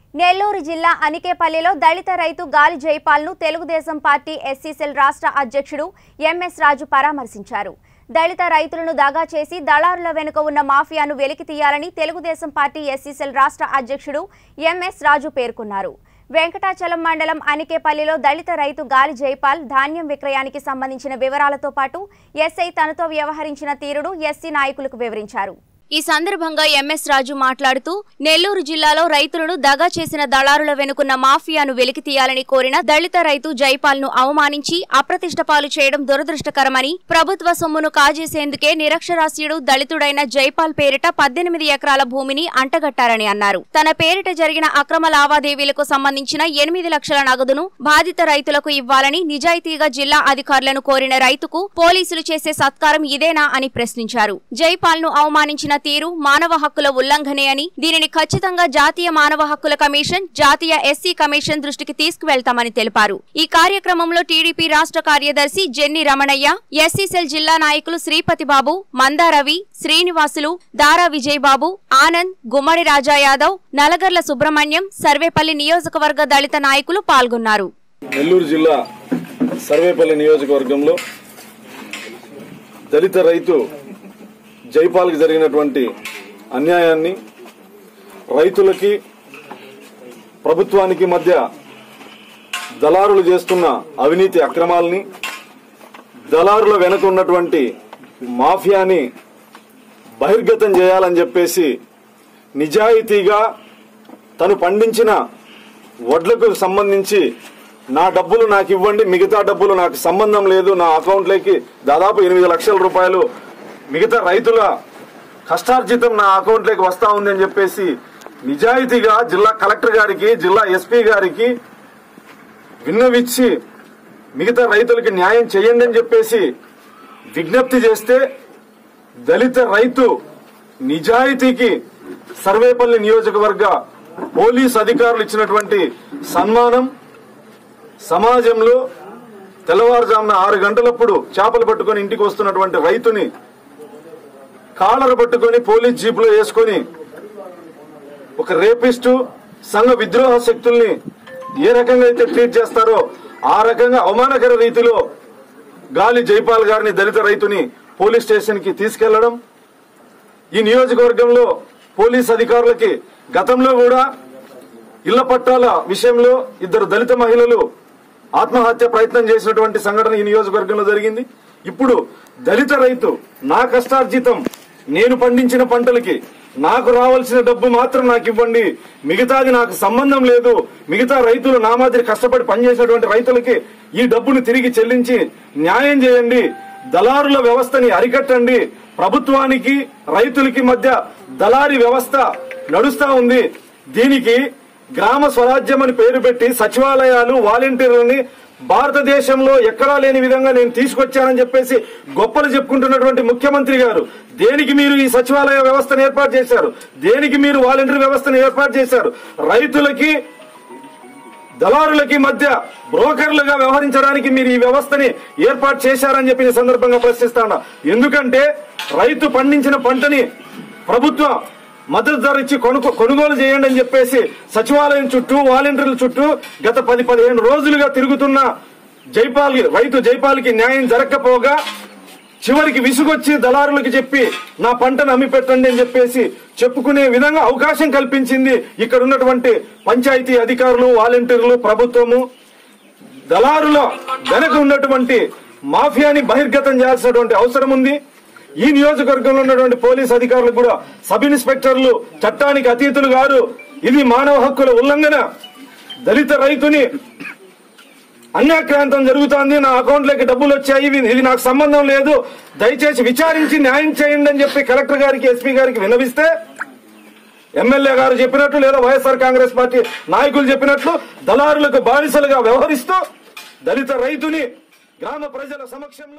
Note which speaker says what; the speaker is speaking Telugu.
Speaker 1: నెల్లూరు జిల్లా అనికేపల్లిలో దళిత రైతు గాలి జైపాల్ను తెలుగుదేశం పార్టీ ఎస్సీసెల్ రాష్ట్ర అధ్యక్షుడు ఎంఎస్ రాజు పరామర్శించారు దళిత రైతులను దగా చేసి దళారుల వెనుక ఉన్న మాఫియాను వెలికి తీయాలని తెలుగుదేశం పార్టీ ఎస్సీసెల్ రాష్ట్ర అధ్యక్షుడు ఎంఎస్ రాజు పేర్కొన్నారు వెంకటాచలం మండలం అనికేపల్లిలో దళిత రైతు గాలి జైపాల్ ధాన్యం విక్రయానికి సంబంధించిన వివరాలతో పాటు ఎస్ఐ తనతో వ్యవహరించిన తీరును ఎస్సీ నాయకులకు వివరించారు ఈ సందర్భంగా ఎంఎస్ రాజు మాట్లాడుతూ నెల్లూరు జిల్లాలో రైతులను దగా చేసిన దళారుల వెనుకున్న మాఫియాను వెలికి తీయాలని కోరిన దళిత రైతు జైపాల్ ను అవమానించి అప్రతిష్ట పాలు చేయడం దురదృష్టకరమని ప్రభుత్వ సొమ్మును కాజేసేందుకే నిరక్షరాస్యుడు దళితుడైన జైపాల్ పేరిట పద్దెనిమిది ఎకరాల భూమిని అంటగట్టారని అన్నారు తన పేరిట జరిగిన అక్రమ లావాదేవీలకు సంబంధించిన ఎనిమిది లక్షల నగదును బాధిత రైతులకు ఇవ్వాలని నిజాయితీగా జిల్లా అధికారులను కోరిన రైతుకు పోలీసులు చేసే సత్కారం ఇదేనా అని ప్రశ్నించారు జైపాల్ ను అవమానించిన తీరు మానవ హక్కుల ఉల్లంఘనే అని దీనిని ఖచ్చితంగా జాతీయ మానవ హక్కుల కమిషన్ జాతీయ ఎస్సీ కమిషన్ దృష్టికి తీసుకువెళ్తామని తెలిపారు ఈ కార్యక్రమంలో టీడీపీ రాష్ట్ర కార్యదర్శి జెన్ని రమణయ్య ఎస్సీసెల్ జిల్లా నాయకులు శ్రీపతి బాబు మందారవి శ్రీనివాసులు దారా విజయ్ బాబు ఆనంద్ గుమ్మడి రాజా యాదవ్ నలగర్ల సుబ్రహ్మణ్యం సర్వేపల్లి నియోజకవర్గ దళిత నాయకులు పాల్గొన్నారు
Speaker 2: నెల్లూరు జిల్లా సర్వేపల్లి నియోజకవర్గంలో దళిత రైతు జైపాల్కి జరిగినటువంటి అన్యాయాన్ని రైతులకి ప్రభుత్వానికి మధ్య దళారులు చేస్తున్న అవినీతి అక్రమాలని దళారుల వెనుక ఉన్నటువంటి మాఫియాని బహిర్గతం చేయాలని చెప్పేసి నిజాయితీగా తను పండించిన వడ్లకు సంబంధించి నా డబ్బులు నాకు ఇవ్వండి మిగతా డబ్బులు నాకు సంబంధం లేదు నా అకౌంట్లోకి దాదాపు ఎనిమిది లక్షల రూపాయలు మిగతా రైతుల కష్టార్జితం నా అకౌంట్లోకి వస్తా ఉంది అని చెప్పేసి నిజాయితీగా జిల్లా కలెక్టర్ గారికి జిల్లా ఎస్పీ గారికి విన్నవిచ్చి మిగతా రైతులకి న్యాయం చేయండి అని చెప్పేసి విజ్ఞప్తి చేస్తే దళిత రైతు నిజాయితీకి సర్వేపల్లి నియోజకవర్గ పోలీస్ అధికారులు ఇచ్చినటువంటి సన్మానం సమాజంలో తెల్లవారుజామున ఆరు గంటలప్పుడు చేపలు పట్టుకొని ఇంటికి వస్తున్నటువంటి రైతుని కాలర పట్టుకొని పోలీస్ జీపులో వేసుకొని ఒక రేపిస్టు సంఘ విద్రోహ శక్తుల్ని ఏ రకంగా అయితే ట్రీట్ చేస్తారో ఆ రకంగా అవమానకర రీతిలో గాలి జైపాల్ గారిని దళిత రైతుని పోలీస్ స్టేషన్ కి తీసుకెళ్లడం ఈ నియోజకవర్గంలో పోలీస్ అధికారులకి గతంలో కూడా ఇళ్ల పట్టాల విషయంలో ఇద్దరు దళిత మహిళలు ఆత్మహత్య ప్రయత్నం చేసినటువంటి సంఘటన ఈ నియోజకవర్గంలో జరిగింది ఇప్పుడు దళిత రైతు నా కష్టార్జితం నేను పండించిన పంటలకి నాకు రావాల్సిన డబ్బు మాత్రం నాకు ఇవ్వండి మిగతాది నాకు సంబంధం లేదు మిగతా రైతులు నా మాదిరి కష్టపడి పనిచేసినటువంటి రైతులకి ఈ డబ్బును తిరిగి చెల్లించి న్యాయం చేయండి దళారుల వ్యవస్థని అరికట్టండి ప్రభుత్వానికి రైతులకి మధ్య దళారీ వ్యవస్థ నడుస్తా ఉంది దీనికి గ్రామ స్వరాజ్యం అని పేరు పెట్టి సచివాలయాలు వాలంటీర్లని భారతదేశంలో ఎక్కడా లేని విధంగా నేను తీసుకొచ్చానని చెప్పేసి గొప్పలు చెప్పుకుంటున్నటువంటి ముఖ్యమంత్రి గారు దేనికి మీరు ఈ సచివాలయ వ్యవస్థను ఏర్పాటు చేశారు దేనికి మీరు వాలంటీర్ వ్యవస్థను ఏర్పాటు చేశారు రైతులకి దళారులకి మధ్య బ్రోకర్లుగా వ్యవహరించడానికి మీరు ఈ వ్యవస్థని ఏర్పాటు చేశారని చెప్పి ఈ సందర్భంగా ప్రశ్నిస్తాను ఎందుకంటే రైతు పండించిన పంటని ప్రభుత్వం మద్దతు ధర ఇచ్చి కొనుగో కొనుగోలు చేయండి అని చెప్పేసి సచివాలయం చుట్టూ వాలంటీర్ల చుట్టూ గత పది పదిహేను రోజులుగా తిరుగుతున్న జైపాల్ రైతు జైపాల్కి న్యాయం జరగకపోగా చివరికి విసుగొచ్చి దళారులకు చెప్పి నా పంటను అమ్మి పెట్టండి అని చెప్పేసి చెప్పుకునే విధంగా అవకాశం కల్పించింది ఇక్కడ ఉన్నటువంటి పంచాయతీ అధికారులు వాలంటీర్లు ప్రభుత్వము దళారుల వెనక ఉన్నటువంటి మాఫియాని బహిర్గతం చేయాల్సినటువంటి అవసరం ఉంది ఈ నియోజకవర్గంలో ఉన్నటువంటి పోలీస్ అధికారులు కూడా సబ్ ఇన్స్పెక్టర్లు చట్టానికి అతీతులు గారు ఇది మానవ హక్కుల ఉల్లంఘన దళిత రైతుని అన్యాక్రాంతం జరుగుతోంది నా అకౌంట్లోకి డబ్బులు వచ్చాయి ఇవి- ఇది నాకు సంబంధం లేదు దయచేసి విచారించి న్యాయం చేయండి అని చెప్పి కలెక్టర్ గారికి ఎస్పీ గారికి విన్నవిస్తే ఎమ్మెల్యే గారు చెప్పినట్లు లేదా వైఎస్ఆర్ కాంగ్రెస్ పార్టీ నాయకులు చెప్పినట్లు దళారులకు బానిసలుగా వ్యవహరిస్తూ దళిత రైతుని గ్రామ ప్రజల సమక్షంలో